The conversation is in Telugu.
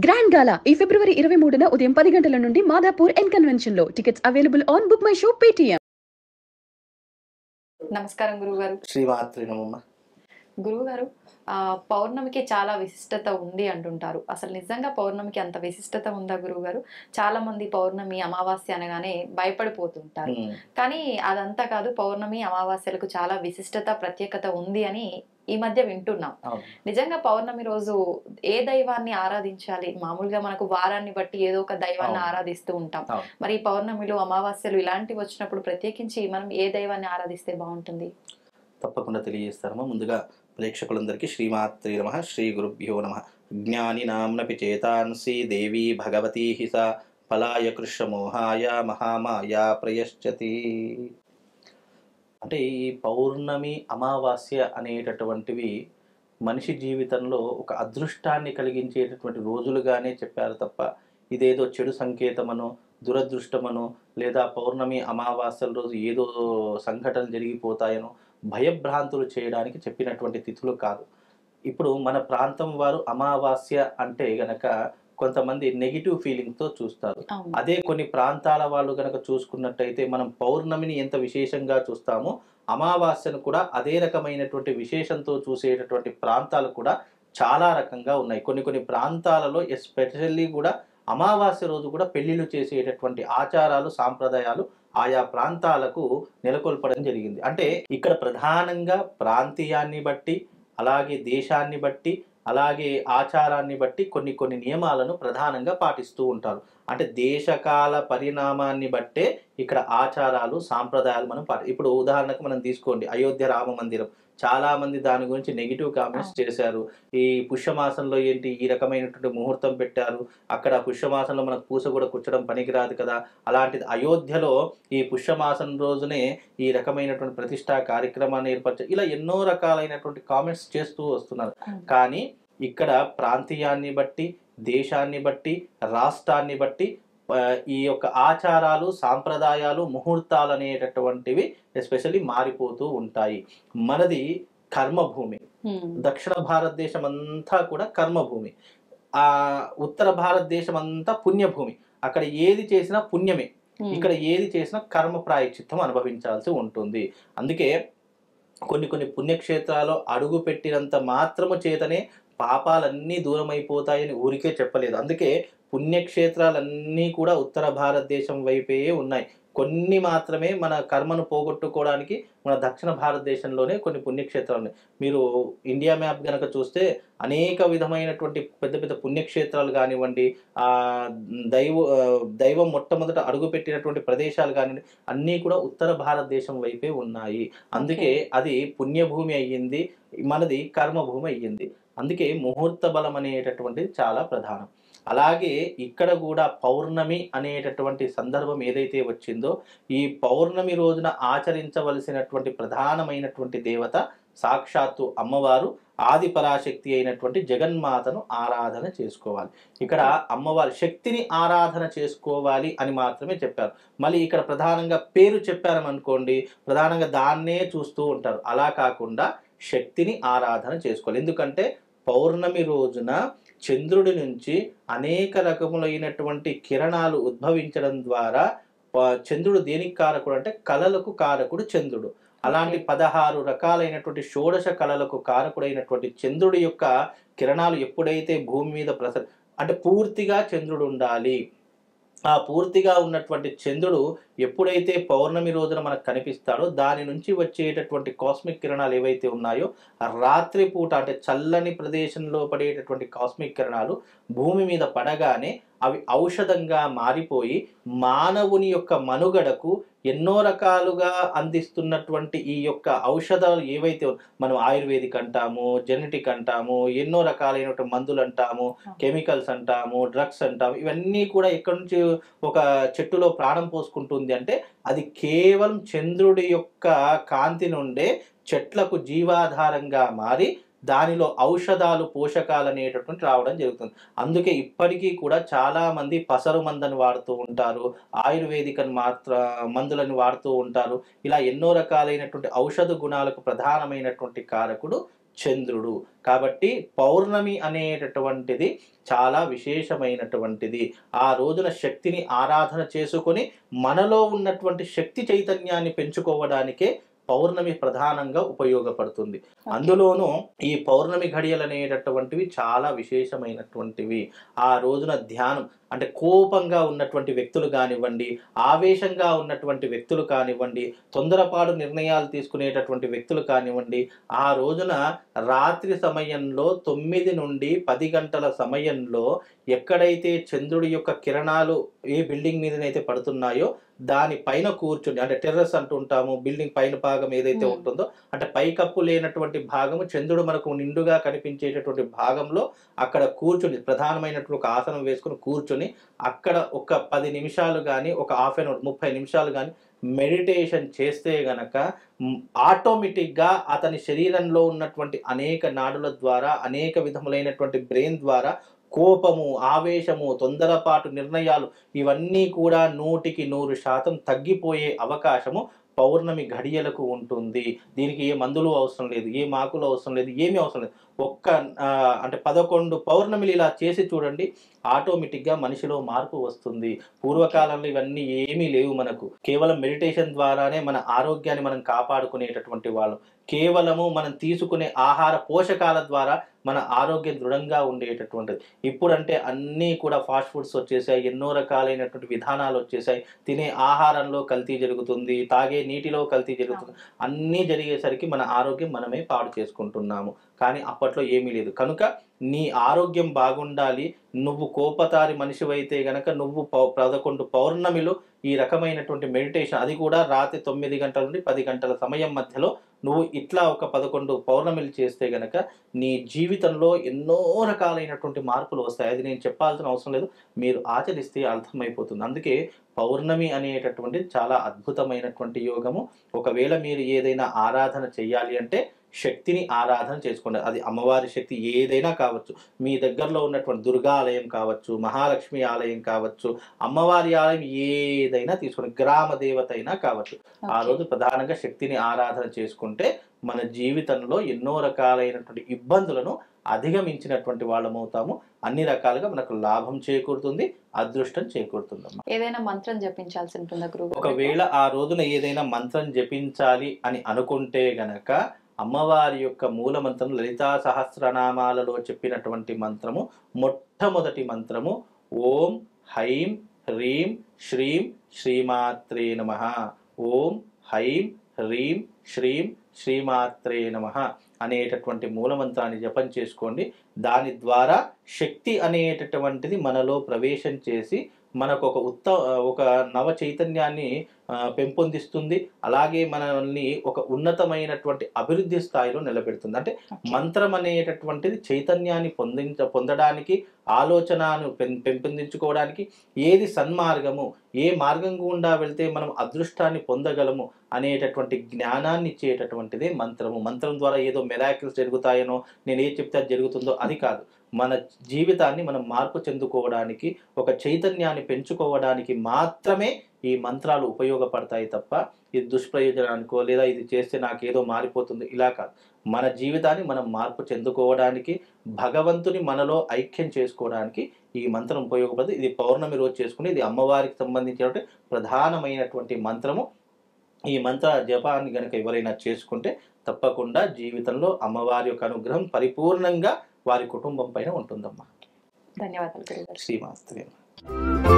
గ్రాండ్ గాలా ఈ ఫిబ్రవరి ఇరవై మూడున ఉదయం పది గంటల నుండి మాదాపూర్ ఎన్ కన్వెన్షన్ లో tickets available on book my show Paytm నమస్కారం గురువుగారు శ్రీమాత్రి నమమ్మ గురువుగారు ఆ, పౌర్ణమికి చాలా విశిష్టత ఉంది అంటుంటారు అసలు నిజంగా పౌర్ణమికి అంత విశిష్టత ఉందా గురువుగారు చాలా మంది పౌర్ణమి అమావాస్య అనగానే భయపడిపోతుంటారు ఉమ్, కానీ అదంతా కాదు పౌర్ణమి అమావాస్యలకు చాలా విశిష్టత ప్రత్యేకత ఉంది అని ఈ మధ్య వింటున్నాం అవును. నిజంగా పౌర్ణమి రోజు ఏ దైవాన్ని ఆరాధించాలి మామూలుగా మనకు వారాన్ని బట్టి ఏదో ఒక దైవాన్ని అవును. ఆరాధిస్తూ ఉంటాం అవును. మరి ఈ పౌర్ణమిలు అమావాస్యలు ఇలాంటివి వచ్చినప్పుడు ప్రత్యేకించి మనం ఏ దైవాన్ని ఆరాధిస్తే బాగుంటుంది తప్పకుండా తెలియజేస్తారమ్మా ముందుగా ప్రేక్షకులందరికీ శ్రీమాత్రి నమ శ్రీ గురుభ్యో నమ జ్ఞాని నామ్నపి చేతాంసి దేవి భగవతీ హిస ఫలాయ కృష్ణమోహాయ మహామాయ ప్రయశ్చతి అంటే ఈ పౌర్ణమి అమావాస్య అనేటటువంటివి మనిషి జీవితంలో ఒక అదృష్టాన్ని కలిగించేటటువంటి రోజులుగానే చెప్పారు తప్ప ఇదేదో చెడు సంకేతమనో దురదృష్టమనో లేదా పౌర్ణమి అమావాస్యల రోజు ఏదో సంఘటనలు జరిగిపోతాయనో భయభ్రాంతులు చేయడానికి చెప్పినటువంటి తిథులు కాదు ఇప్పుడు మన ప్రాంతం వారు అమావాస్య అంటే గనక కొంతమంది నెగిటివ్ ఫీలింగ్తో చూస్తారు అవును అదే కొన్ని ప్రాంతాల వాళ్ళు కనుక చూసుకున్నట్టయితే మనం పౌర్ణమిని ఎంత విశేషంగా చూస్తామో అమావాస్యను కూడా అదే రకమైనటువంటి విశేషంతో చూసేటటువంటి ప్రాంతాలు కూడా చాలా రకంగా ఉన్నాయి కొన్ని కొన్ని ప్రాంతాలలో ఎస్పెషల్లీ కూడా అమావాస్య రోజు కూడా పెళ్లిళ్ళు చేసేటటువంటి ఆచారాలు సాంప్రదాయాలు ఆయా ప్రాంతాలకు నెలకొల్పడం జరిగింది అంటే ఇక్కడ ప్రధానంగా ప్రాంతీయాన్ని బట్టి అలాగే దేశాన్ని బట్టి అలాగే ఆచారాన్ని బట్టి కొన్ని కొన్ని నియమాలను ప్రధానంగా పాటిస్తూ ఉంటారు అంటే దేశకాల పరిణామాన్ని బట్టే ఇక్కడ ఆచారాలు సాంప్రదాయాలు మనం పాటి ఇప్పుడు ఉదాహరణకు మనం తీసుకోండి అయోధ్య రామ మందిరం చాలా మంది దాని గురించి నెగిటివ్ కామెంట్స్ చేశారు ఈ పుష్యమాసంలో ఏంటి ఈ రకమైనటువంటి ముహూర్తం పెట్టారు అక్కడ పుష్యమాసంలో మనకు పూస కూడా కూర్చడం పనికిరాదు కదా అలాంటిది అయోధ్యలో ఈ పుష్యమాసం రోజునే ఈ రకమైనటువంటి ప్రతిష్టా కార్యక్రమాన్ని ఏర్పరచ ఇలా ఎన్నో రకాలైనటువంటి కామెంట్స్ చేస్తూ వస్తున్నారు కానీ ఇక్కడ ప్రాంతీయాన్ని బట్టి దేశాన్ని బట్టి రాష్ట్రాన్ని బట్టి ఆ, ఈ యొక్క ఆచారాలు సాంప్రదాయాలు ముహూర్తాలు అనేటటువంటివి ఎస్పెషల్లీ మారిపోతూ ఉంటాయి మనది కర్మభూమి హ్మ్. దక్షిణ భారతదేశం అంతా కూడా కర్మభూమి ఆ ఉత్తర భారతదేశం అంతా పుణ్యభూమి అక్కడ ఏది చేసినా పుణ్యమే హ్మ్. ఇక్కడ ఏది చేసినా కర్మ ప్రాయశ్చిత్తం అనుభవించాల్సి ఉంటుంది అందుకే కొన్ని కొన్ని పుణ్యక్షేత్రాలు అడుగు పెట్టినంత మాత్రము చేతనే పాపాలన్నీ దూరం అయిపోతాయని ఊరికే చెప్పలేదు అందుకే పుణ్యక్షేత్రాలన్నీ కూడా ఉత్తర భారతదేశం వైపే ఉన్నాయి కొన్ని మాత్రమే మన కర్మను పోగొట్టుకోవడానికి మన దక్షిణ భారతదేశంలోనే కొన్ని పుణ్యక్షేత్రాలు ఉన్నాయి మీరు ఇండియా మ్యాప్ గనక చూస్తే అనేక విధమైనటువంటి పెద్ద పెద్ద పుణ్యక్షేత్రాలు కానివ్వండి ఆ దైవ ఆ, దైవం మొట్టమొదట అడుగుపెట్టినటువంటి ప్రదేశాలు కానివ్వండి అన్నీ కూడా ఉత్తర భారతదేశం వైపే ఉన్నాయి అందుకే అది పుణ్యభూమి అయ్యింది మనది కర్మభూమి అయ్యింది అందుకే ముహూర్త బలం అనేటటువంటిది చాలా ప్రధానం అలాగే ఇక్కడ కూడా పౌర్ణమి అనేటటువంటి సందర్భం ఏదైతే వచ్చిందో ఈ పౌర్ణమి రోజున ఆచరించవలసినటువంటి ప్రధానమైనటువంటి దేవత సాక్షాత్తు అమ్మవారు ఆది పరాశక్తి అయినటువంటి జగన్మాతను ఆరాధన చేసుకోవాలి ఇక్కడ అమ్మవారి శక్తిని ఆరాధన చేసుకోవాలి అని మాత్రమే చెప్పారు మళ్ళీ ఇక్కడ ప్రధానంగా పేరు చెప్పారనుకోండి ప్రధానంగా దాన్నే చూస్తూ ఉంటారు అలా కాకుండా శక్తిని ఆరాధన చేసుకోవాలి ఎందుకంటే పౌర్ణమి రోజున చంద్రుడి నుంచి అనేక రకములైనటువంటి కిరణాలు ఉద్భవించడం ద్వారా ప- చంద్రుడు దేనికి కారకుడు అంటే కళలకు కారకుడు చంద్రుడు అలాంటి పదహారు రకాలైనటువంటి షోడశ కళలకు కారకుడైనటువంటి చంద్రుడి యొక్క కిరణాలు ఎప్పుడైతే భూమి మీద ప్రస అంటే పూర్తిగా చంద్రుడు ఉండాలి ఆ పూర్తిగా ఉన్నటువంటి చంద్రుడు ఎప్పుడైతే పౌర్ణమి రోజున మనకు కనిపిస్తాడో దాని నుంచి వచ్చేటటువంటి కాస్మిక్ కిరణాలు ఏవైతే ఉన్నాయో ఆ రాత్రి పూట అంటే చల్లని ప్రదేశంలో పడేటటువంటి కాస్మిక్ కిరణాలు భూమి మీద పడగానే అవి ఔషధంగా మారిపోయి మానవుని యొక్క మనుగడకు ఎన్నో రకాలుగా అందిస్తున్నటువంటి ఈ యొక్క ఔషధాలు ఏవైతే ఉన్- మనం ఆయుర్వేదిక్ అంటాము జెనెటిక్ అంటాము ఎన్నో రకాలైనటువంటి మందులు అంటాము కెమికల్స్ అంటాము డ్రగ్స్ అంటాము ఇవన్నీ కూడా ఎక్కడి నుంచి ఒక చెట్టులో ప్రాణం పోసుకుంటుంది అంటే అది కేవలం చంద్రుడి యొక్క కాంతి నుండే చెట్లకు జీవాధారంగా మారి దానిలో ఔషధాలు పోషకాలు అనేటటువంటి రావడం జరుగుతుంది అందుకే ఇప్పటికీ కూడా చాలా మంది పసరు మందని వాడుతూ ఉంటారు ఆయుర్వేదిక మాత్ర మందులను వాడుతూ ఉంటారు ఇలా ఎన్నో రకాలైనటువంటి ఔషధ గుణాలకు ప్రధానమైనటువంటి కారకుడు చంద్రుడు కాబట్టి పౌర్ణమి అనేటటువంటిది చాలా విశేషమైనటువంటిది ఆ రోజున శక్తిని ఆరాధన చేసుకొని మనలో ఉన్నటువంటి శక్తి చైతన్యాన్ని పెంచుకోవడానికే పౌర్ణమి ప్రధానంగా ఉపయోగపడుతుంది అందులోనూ ఈ పౌర్ణమి ఘడియలు అనేటటువంటివి చాలా విశేషమైనటువంటివి ఆ రోజున ధ్యానం అంటే కోపంగా ఉన్నటువంటి వ్యక్తులు కానివ్వండి ఆవేశంగా ఉన్నటువంటి వ్యక్తులు కానివ్వండి తొందరపాటు నిర్ణయాలు తీసుకునేటటువంటి వ్యక్తులు కానివ్వండి ఆ రోజున రాత్రి సమయంలో తొమ్మిది నుండి పది గంటల సమయంలో ఎక్కడైతే చంద్రుడి యొక్క కిరణాలు ఏ బిల్డింగ్ మీదనైతే పడుతున్నాయో దాని పైన కూర్చుని అంటే టెర్రస్ అంటుంటాము బిల్డింగ్ పైన భాగం ఏదైతే Hmm. ఉంటుందో అంటే పైకప్పు లేనటువంటి భాగము చంద్రుడు మనకు నిండుగా కనిపించేటటువంటి భాగంలో అక్కడ కూర్చుని ప్రధానమైనటువంటి ఒక ఆసనం వేసుకుని కూర్చుని అక్కడ ఒక పది నిమిషాలు కానీ ఒక హాఫ్ అన్ అవర్ ముప్పై నిమిషాలు కానీ మెడిటేషన్ చేస్తే గనక మ్, ఆటోమేటిక్గా అతని శరీరంలో ఉన్నటువంటి అనేక నాడుల ద్వారా అనేక విధములైనటువంటి బ్రెయిన్ ద్వారా కోపము ఆవేశము తొందరపాటు నిర్ణయాలు ఇవన్నీ కూడా నూటికి నూరు శాతం తగ్గిపోయే అవకాశము పౌర్ణమి ఘడియలకు ఉంటుంది దీనికి ఏ మందులు అవసరం లేదు ఏ మాకులు అవసరం లేదు ఏమీ అవసరం లేదు ఒక్క ఆ, అంటే పదకొండు పౌర్ణమిలు ఇలా చేసి చూడండి ఆటోమేటిక్గా మనిషిలో మార్పు వస్తుంది పూర్వకాలంలో ఇవన్నీ ఏమీ లేవు మనకు కేవలం మెడిటేషన్ ద్వారానే మన ఆరోగ్యాన్ని మనం కాపాడుకునేటటువంటి వాళ్ళం కేవలము మనం తీసుకునే ఆహార పోషకాల ద్వారా మన ఆరోగ్యం దృఢంగా ఉండేటటువంటిది ఇప్పుడంటే అన్నీ కూడా ఫాస్ట్ ఫుడ్స్ వచ్చేసాయి ఎన్నో రకాలైనటువంటి విధానాలు వచ్చేసాయి తినే ఆహారంలో కల్తీ జరుగుతుంది తాగే నీటిలో కల్తీ జరుగుతుంది అన్నీ జరిగేసరికి మన ఆరోగ్యం మనమే పాడు చేసుకుంటున్నాము కానీ అప్పట్లో ఏమీ లేదు కనుక నీ ఆరోగ్యం బాగుండాలి నువ్వు కోపతారి మనిషివైతే గనక నువ్వు పౌ- పదకొండు పౌర్ణమిలో ఈ రకమైనటువంటి మెడిటేషన్ అది కూడా రాత్రి తొమ్మిది గంటల నుండి పది గంటల సమయం మధ్యలో నువ్వు ఇట్లా ఒక పదకొండు పౌర్ణమిలు చేస్తే గనక నీ జీవితంలో ఎన్నో రకాలైనటువంటి మార్పులు వస్తాయి అది నేను చెప్పాల్సిన అవసరం లేదు మీరు ఆచరిస్తే అర్థమైపోతుంది అందుకే పౌర్ణమి అనేటటువంటి చాలా అద్భుతమైనటువంటి యోగము ఒకవేళ మీరు ఏదైనా ఆరాధన చెయ్యాలి అంటే శక్తిని ఆరాధన చేసుకోండి అది అమ్మవారి శక్తి ఏదైనా కావచ్చు మీ దగ్గరలో ఉన్నటువంటి దుర్గా ఆలయం కావచ్చు మహాలక్ష్మి ఆలయం కావచ్చు అమ్మవారి ఆలయం ఏదైనా తీసుకోండి గ్రామ దేవత అయినా కావచ్చు ఆ రోజు ప్రధానంగా శక్తిని ఆరాధన చేసుకుంటే మన జీవితంలో ఎన్నో రకాలైనటువంటి ఇబ్బందులను అధిగమించినటువంటి వాళ్ళమవుతాము అన్ని రకాలుగా మనకు లాభం చేకూరుతుంది అదృష్టం చేకూరుతుందమ్మా ఏదైనా మంత్రం జపించాల్సి ఉంటుందా గురువు ఒకవేళ ఆ రోజున ఏదైనా మంత్రం జపించాలి అని అనుకుంటే గనక అమ్మవారి యొక్క మూల మంత్రం లలితా సహస్రనామాలలో చెప్పినటువంటి మంత్రము మొట్టమొదటి మంత్రము ఓం హైం హ్రీం శ్రీం శ్రీమాత్రే నమ ఓం హైం హ్రీం శ్రీం శ్రీమాత్రే నమ అనేటటువంటి మూలమంత్రాన్ని జపం చేసుకోండి దాని ద్వారా శక్తి అనేటటువంటిది మనలో ప్రవేశం చేసి మనకు ఒక ఉత్త ఒక నవ చైతన్యాన్ని ఆ, పెంపొందిస్తుంది అలాగే మనల్ని ఒక ఉన్నతమైనటువంటి అభివృద్ధి స్థాయిలో నిలబెడుతుంది అంటే మంత్రం అనేటటువంటిది చైతన్యాన్ని పొందించ పొందడానికి ఆలోచనను పెం- పెంపొందించుకోవడానికి ఏది సన్మార్గము ఏ మార్గం గుండా వెళ్తే మనం అదృష్టాన్ని పొందగలము అనేటటువంటి జ్ఞానాన్ని ఇచ్చేటటువంటిదే మంత్రము మంత్రం ద్వారా ఏదో మెరాకిల్స్ జరుగుతాయనో నేను ఏది చెప్తే అది జరుగుతుందో అది కాదు మన జీవితాన్ని మనం మార్పు చెందుకోవడానికి ఒక చైతన్యాన్ని పెంచుకోవడానికి మాత్రమే ఈ మంత్రాలు ఉపయోగపడతాయి తప్ప ఇది దుష్ప్రయోజనానికో లేదా ఇది చేస్తే నాకు ఏదో మారిపోతుంది ఇలా కాదు మన జీవితాన్ని మనం మార్పు చెందుకోవడానికి భగవంతుని మనలో ఐక్యం చేసుకోవడానికి ఈ మంత్రం ఉపయోగపడుతుంది ఇది పౌర్ణమి రోజు చేసుకుని ఇది అమ్మవారికి సంబంధించినటువంటి ప్రధానమైనటువంటి మంత్రము ఈ మంత్ర జపాన్ని గనక ఎవరైనా చేసుకుంటే తప్పకుండా జీవితంలో అమ్మవారి యొక్క అనుగ్రహం పరిపూర్ణంగా వారి కుటుంబం పైన ఉంటుందమ్మా ధన్యవాదాలు గురుగారు శ్రీమాత్రే